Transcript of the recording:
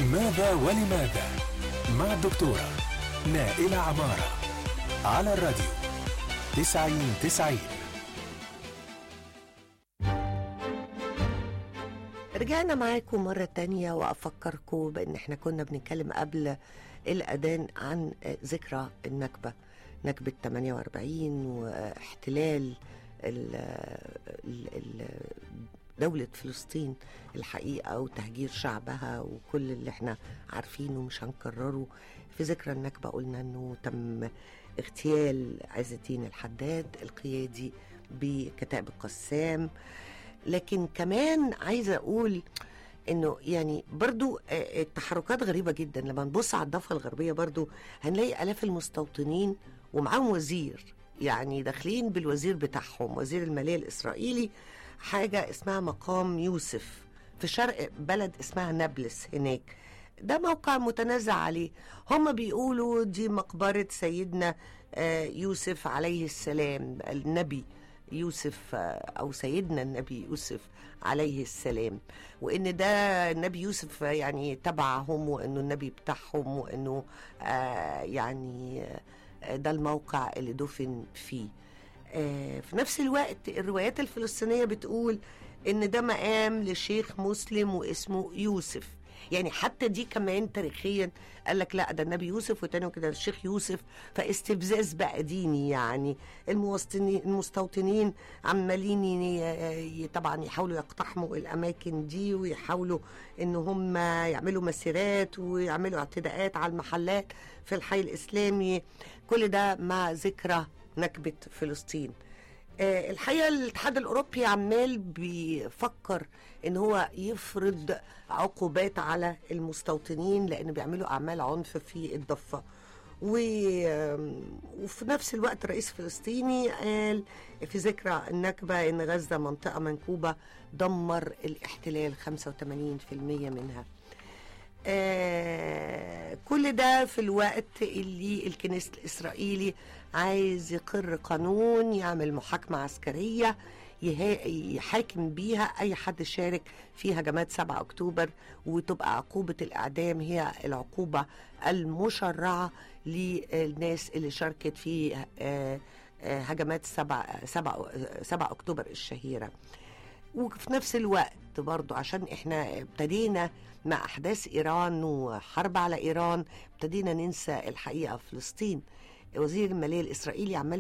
ماذا ولماذا مع الدكتورة نائلة عمارة على الراديو تسعين تسعين رجعنا معاكم مرة تانية وأفكركم بأن احنا كنا بنتكلم قبل الأذان عن ذكرى النكبة نكبة 48 واحتلال ال ال ال دولة فلسطين الحقيقة وتهجير شعبها وكل اللي احنا عارفينه مش هنكرره في ذكرى النكبة قلنا انه تم اغتيال عز الدين الحداد القيادي بكتائب القسام لكن كمان عايزة أقول انه يعني برضو آه، التحركات غريبة جدا لما نبص على الضفة الغربية برضو هنلاقي آلاف المستوطنين ومعاهم وزير يعني داخلين بالوزير بتاعهم وزير المالية الإسرائيلي حاجة اسمها مقام يوسف في شرق بلد اسمها نابلس هناك ده موقع متنازع عليه هم بيقولوا دي مقبرة سيدنا آه، يوسف عليه السلام النبي يوسف آه، او سيدنا النبي يوسف عليه السلام وان ده النبي يوسف يعني تبعهم وانه النبي بتاعهم وانه آه يعني آه ده الموقع اللي دفن فيه آه في نفس الوقت الروايات الفلسطينيه بتقول ان ده مقام لشيخ مسلم واسمه يوسف يعني حتى دي كمان تاريخيا قال لك لا ده النبي يوسف وتاني كده الشيخ يوسف فاستفزاز بقى ديني يعني المواطنين المستوطنين عمالين ي- ي- طبعا يحاولوا يقتحموا الاماكن دي ويحاولوا ان هم يعملوا مسيرات ويعملوا اعتداءات على المحلات في الحي الاسلامي كل ده مع ذكرى نكبه فلسطين آه، الحقيقه الاتحاد الاوروبي عمال بيفكر ان هو يفرض عقوبات على المستوطنين لان بيعملوا اعمال عنف في الضفه و... آم، وفي نفس الوقت الرئيس الفلسطيني قال في ذكرى النكبة إن غزة منطقة منكوبة دمر الاحتلال 85% منها آه كل ده في الوقت اللي الكنيسة الإسرائيلي عايز يقر قانون يعمل محاكمة عسكرية يها- يحاكم بيها أي حد شارك في هجمات 7 أكتوبر وتبقى عقوبة الإعدام هي العقوبة المشرعة للناس اللي شاركت في آه، آه، هجمات 7 7 7 أكتوبر الشهيرة وفي نفس الوقت برضو عشان احنا ابتدينا مع احداث ايران وحرب على ايران ابتدينا ننسى الحقيقه فلسطين وزير الماليه الاسرائيلي عمال